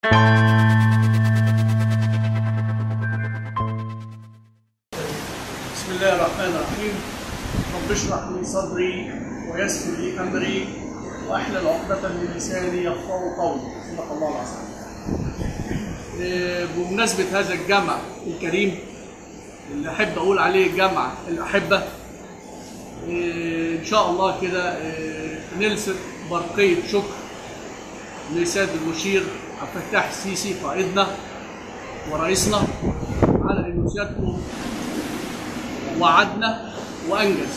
بسم الله الرحمن الرحيم رب اشرح لي صدري ويسر لي امري واحلل عقدة من لساني يفقهوا قولي صدق الله العظيم. إيه، بمناسبة هذا الجمع الكريم اللي احب اقول عليه جمع الاحبة إيه، ان شاء الله كده إيه، نلصق برقية شكر لسيد المشير عبد الفتاح السيسي قائدنا ورئيسنا على انه سيادته وعدنا وانجز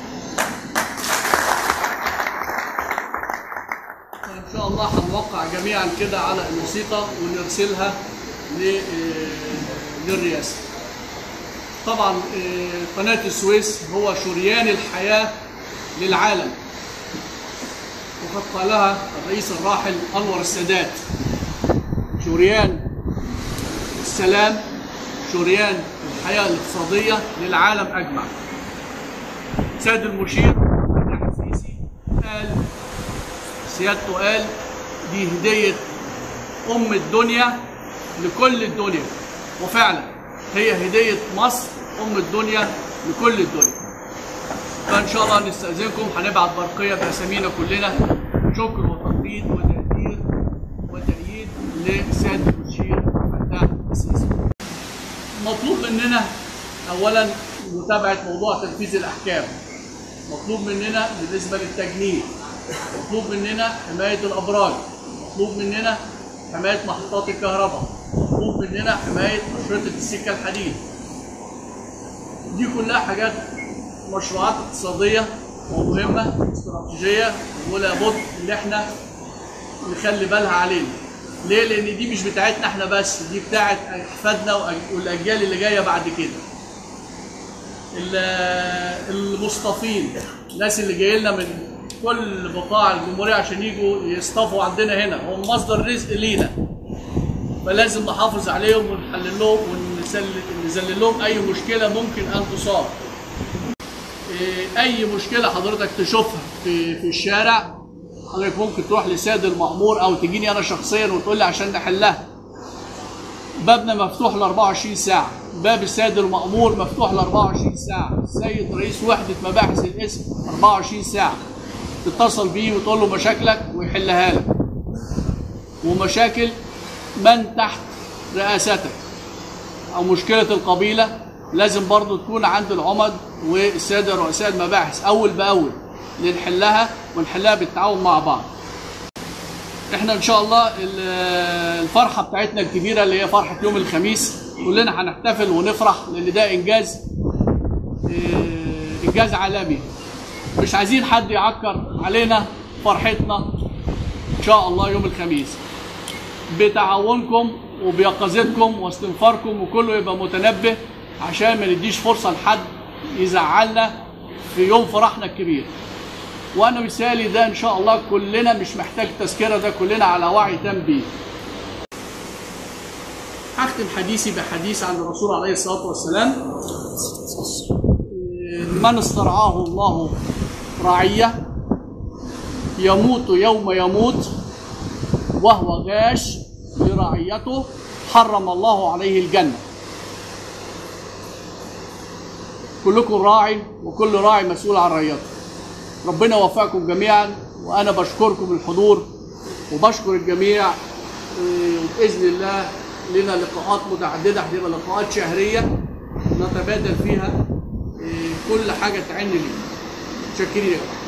فان شاء الله هنوقع جميعا كده على الوثيقه ونرسلها ل- آه، للرئاسه طبعا آه، قناه السويس هو شريان الحياه للعالم وقد قالها الرئيس الراحل انور السادات شريان السلام شريان الحياة الاقتصادية للعالم أجمع سيد المشير فتح السيسي قال سيادته قال دي هدية أم الدنيا لكل الدنيا وفعلا هي هدية مصر أم الدنيا لكل الدنيا فإن شاء الله نستأذنكم هنبعت برقية بأسامينا كلنا شكر وتقدير وتقدير وتأييد لسيادة المشير فتح السيسي مطلوب مننا اولا متابعه موضوع تنفيذ الاحكام مطلوب مننا بالنسبه للتجنيد مطلوب مننا حمايه الابراج مطلوب مننا حمايه محطات الكهرباء مطلوب مننا حمايه اشرطه السكه الحديد دي كلها حاجات مشروعات اقتصاديه ومهمه استراتيجيه ولا بد ان احنا نخلي بالها علينا ليه لان دي مش بتاعتنا احنا بس دي بتاعت احفادنا وأج- والاجيال اللي جايه بعد كده ال- المصطفين الناس اللي جاي لنا من كل بقاع الجمهوريه عشان يجوا يصطفوا عندنا هنا هم مصدر رزق لينا فلازم نحافظ عليهم ونحلل لهم ونذلل لهم اي مشكله ممكن ان تصاب إيه، اي مشكله حضرتك تشوفها في في الشارع حضرتك ممكن تروح لسيد المأمور او تجيني انا شخصيا وتقول لي عشان نحلها بابنا مفتوح ل 24 ساعه باب السيد المأمور مفتوح ل 24 ساعه السيد رئيس وحده مباحث الاسم 24 ساعه تتصل بيه وتقول له مشاكلك ويحلها لك ومشاكل من تحت رئاستك او مشكله القبيله لازم برضو تكون عند العمد والساده رؤساء المباحث اول باول لنحلها ونحلها بالتعاون مع بعض احنا ان شاء الله ال- الفرحه بتاعتنا الكبيره اللي هي فرحه يوم الخميس كلنا هنحتفل ونفرح لان ده انجاز اه، انجاز عالمي مش عايزين حد يعكر علينا فرحتنا ان شاء الله يوم الخميس بتعاونكم وبيقظتكم واستنفاركم وكله يبقى متنبه عشان ما نديش فرصه لحد يزعلنا في يوم فرحنا الكبير وانا مثالي ده ان شاء الله كلنا مش محتاج تذكره ده كلنا على وعي تام بيه هختم حديثي بحديث عن الرسول عليه الصلاه والسلام من استرعاه الله رعيه يموت يوم يموت وهو غاش لرعيته حرم الله عليه الجنة كلكم راع وكل راعي مسؤول عن رعيته ربنا يوفقكم جميعا وأنا بشكركم الحضور وبشكر الجميع إيه، وبإذن الله لنا لقاءات متعددة هتبقى لقاءات شهرية نتبادل فيها إيه، كل حاجة تعن لي شاكرين يا جماعة